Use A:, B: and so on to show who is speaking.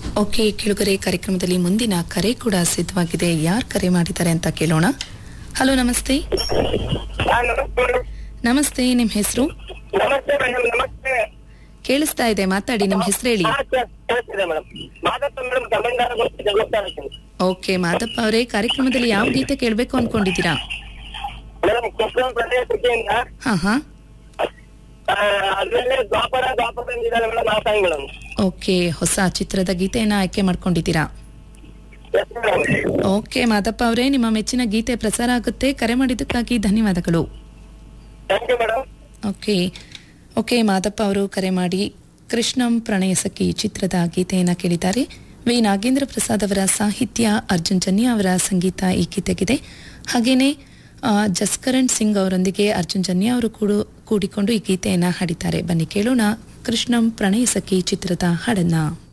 A: Okay ಕಿಳುಗರೆ ಕಾರ್ಯಕ್ರಮದಲ್ಲಿ ಮುಂದಿನ ಕರೆ ಕೂಡ ಸಿದ್ಧವಾಗಿದೆ ಯಾರು ಕರೆ ಮಾಡಿದ್ದಾರೆ ಅಂತ ಕೇಳೋಣ ಹಲೋ ನಮಸ್ತೆ
B: ಹಾ, ನಮಸ್ತೆ ಮೇಡಮ್.
A: ನಮಸ್ತೆ ನಿಮ್ಮ ಹೆಸರು
B: ನಮಸ್ತೆ ಮೇಡಮ್ ನಮಸ್ತೆ
A: ಕೇಳಿಸ್ತಾ ಇದೆ ಮಾತಾಡಿ ನಿಮ್ಮ ಹೆಸರು ಹೇಳಿ
B: ಹಾ, ಕೇಳ್- ಕೇಳ್ತಿದೆ ಮೇಡಮ್ ಮಾದಪ್ಪ ಮೇಡಮ್ ತಮಿಳ್ನಾಡು ಗೊತ್ತು ಜಗತ್ತಾಗ್ತೀನಿ
A: ಓಕೆ ಮಾದಪ್ಪ ಅವರೇ ಕಾರ್ಯಕ್ರಮದಲ್ಲಿ ಯಾವ ಗೀತೆ ಕೇಳಬೇಕು ಅನ್ಕೊಂಡಿದ್ದೀರಾ
B: ಮೇಡಮ್ ಕೊಪ್ಪಳ ಪ್ರದೇಶದಿಂದ
A: ಹಾ ಹಾ
B: ಅದ್ರಲ್ಲೇ ದ್ವಾಪರ ದ್ವಾಪರ ಬಂದಿದ್ದಾರೆ ಮೇಡಮ್ ಆ ಸಾಂಗ್ ಮೇಡಮ್
A: ಓಕೆ ಹೊಸ ಚಿತ್ರದ ಗೀತೆಯನ್ನ ಆಯ್ಕೆ ಮಾಡ್ಕೊಂಡಿದ್ದೀರಾ
B: ಎಸ್ ಮೇಡಮ್
A: ಓಕೆ ಮಾದಪ್ಪ ಅವರೇ ನಿಮ್ಮ ಮೆಚ್ಚಿನ ಗೀತೆ ಪ್ರಸಾರ ಆಗುತ್ತೆ ಕರೆ ಮಾಡಿದ್ದಕ್ಕಾಗಿ ಧನ್ಯವಾದಗಳು
B: thank you madam
A: okay okay Madappa ಅವರು ಕರೆ ಮಾಡಿ ಕೃಷ್ಣಂ ಪ್ರಣಯ ಸಖಿ ಚಿತ್ರದ ಗೀತೆಯನ್ನು ಕೇಳಿದ್ದಾರೆ ವಿ ನಾಗೇಂದ್ರ ಪ್ರಸಾದ್ ಅವರ ಸಾಹಿತ್ಯ ಅರ್ಜುನ್ ಜನ್ಯ ಅವರ ಸಂಗೀತ ಈ ಗೀತೆಗಿದೆ ಹಾಗೇನೆ ಆ, ಜಸ್ಕರಣ್ ಸಿಂಗ್ ಅವರೊಂದಿಗೆ ಅರ್ಜುನ್ ಜನ್ಯ ಅವರು ಕೂಡ ಕೂಡಿಕೊಂಡು ಈ ಗೀತೆಯನ್ನು ಹಾಡಿದ್ದಾರೆ ಬನ್ನಿ ಕೇಳೋಣ ಕೃಷ್ಣಂ ಪ್ರಣಯ ಸಖಿ ಚಿತ್ರದ ಹಾಡನ್ನ